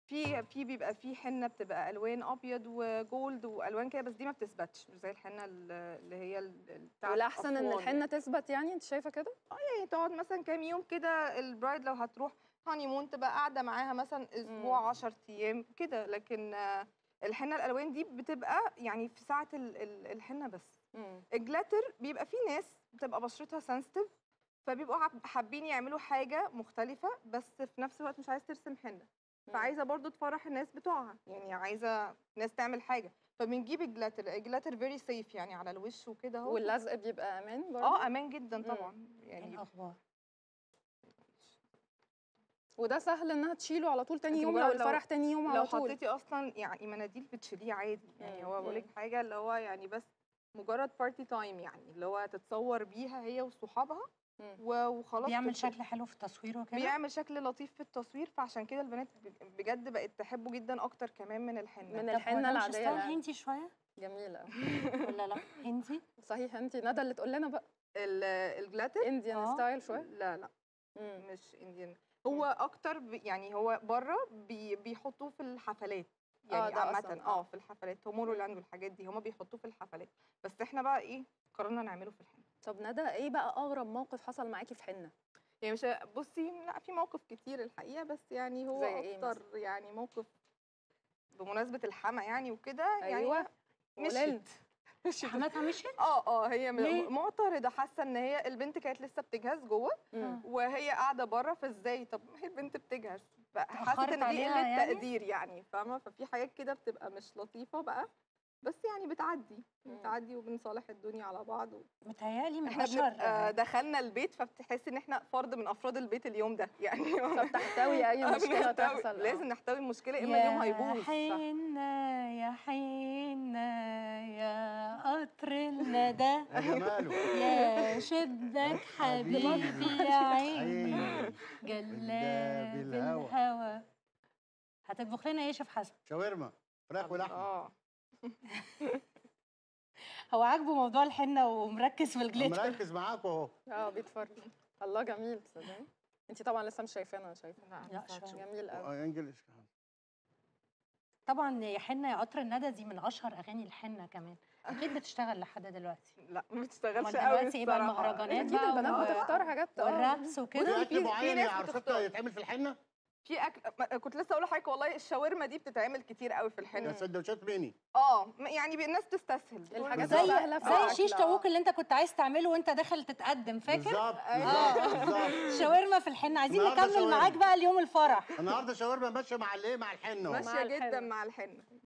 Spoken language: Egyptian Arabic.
في في بيبقى في حنه بتبقى الوان ابيض وجولد والوان كده بس دي ما بتثبتش مش زي الحنه ال- اللي هي ال- ال- بتاعت والاحسن ان الأطفال الحنه تثبت يعني انت شايفه كده يعني تقعد مثلا كام يوم كده البرايد لو هتروح هاني مون تبقى قاعده معاها مثلا اسبوع 10 ايام كده لكن آه، الحنه الالوان دي بتبقى يعني في ساعه ال- ال- الحنه بس مم. الجلاتر بيبقى في ناس بتبقى بشرتها سنسيتيف فبيبقوا حاب- حابين يعملوا حاجه مختلفه بس في نفس الوقت مش عايز ترسم حنه فعايزه برضو تفرح الناس بتوعها يعني عايزه ناس تعمل حاجه فبنجيب الجلاتر الجلاتر فيري سيف يعني على الوش وكده اهو واللزق بيبقى امان برضه اه امان جدا مم. طبعا ايه يعني الاخبار وده سهل انها تشيله على طول تاني انت يوم لو مجرد لو- الفرح تاني يوم لو على طول حطيتي اصلا يعني مناديل بتشيليه عادي يعني مم. هو بقول لك مم. حاجه اللي هو يعني بس مجرد بارتي تايم يعني اللي هو تتصور بيها هي وصحابها مم. و- وخلاص بيعمل تتشيل. شكل حلو في التصوير وكده بيعمل شكل لطيف في التصوير فعشان كده البنات ب- بجد بقت تحبه جدا اكتر كمان من الحنه من طب هو الحنه ده مش العاديه ستايل لا. هندي شويه جميله ولا لا هندي صحيح انت ندى اللي تقول لنا بقى ال- الجلاتر انديان آه. ستايل شويه لا لا مم. مش انديان هو اكتر ب- يعني هو بره بي بيحطوه في الحفلات آه، يعني ده عامة أصلاً، اه آه. في الحفلات تومورلاند والحاجات دي هما بيحطوه في الحفلات بس احنا بقى ايه قررنا نعمله في الحنه طب ندى ايه بقى اغرب موقف حصل معاكي في حنه يعني مش بصي لا في موقف كتير الحقيقه بس يعني هو زي إيه اكتر يعني موقف بمناسبه الحما يعني وكده ايوه يعني قوليلنا. مشيت حماتها مشيت اه اه هي م- ليه؟ معترضه حاسه ان هي البنت كانت لسه بتجهز جوه مم. وهي قاعده بره فازاي طب ما هي البنت بتجهز حاسه اتأخرت ان دي عليها قله يعني؟ تقدير يعني فاهمه ففي حاجات كده بتبقى مش لطيفه بقى بس يعني بتعدي مم. بتعدي وبنصالح الدنيا على بعض و... متهيألي من احنا اشهر بنبقى دخلنا البيت فبتحس ان احنا فرد من افراد البيت اليوم ده يعني فبتحتوي اي مشكله بنحتوي- تحصل آه. لازم نحتوي المشكله اما اليوم هيبوظ يا حينا يا حينا يا قطر الندى يا جماله يا شدك حبيبي يا عيني عيني جلاب الهوى. الهوى هتطبخ لنا ايه يا شيف حسن شاورما فراخ ولحمه اه هو عاجبه موضوع الحنه ومركز في الجليتر مركز معاكم اهو اه بيتفرج الله جميل تصدقي انت طبعا لسه مش شايفانا انا شايفه لا لسه شوية. جميل قوي آه، انجلش طبعا يا حنه يا قطر الندى دي من اشهر اغاني الحنه كمان اكيد بتشتغل لحد دلوقتي لا ما امال بتشتغلش قوي دلوقتي ايه بقى الصراحة. المهرجانات اكيد بقى البنات و- بتختار حاجات آه. والرابس في وكده اكل في معين ناس يا عروستها بتختار. يتعمل في الحنه في اكل ما- كنت لسه اقول لحضرتك والله الشاورما دي بتتعمل كتير قوي في يا الحنه سندوتشات ميني اه م- يعني بي- الناس تستسهل تقول الحاجات زي- السهلة في زي الأكل، شيش آه. طاووق اللي انت كنت عايز تعمله وانت داخل تتقدم فاكر بالظبط أيوة. بالظبط بالظبط شاورما في الحنه عايزين النهاردة نكمل شاورما. معاك بقى اليوم الفرح النهارده شاورما ماشيه مع الايه مع الحنه اهو. ماشيه الحنة. جدا مع الحنه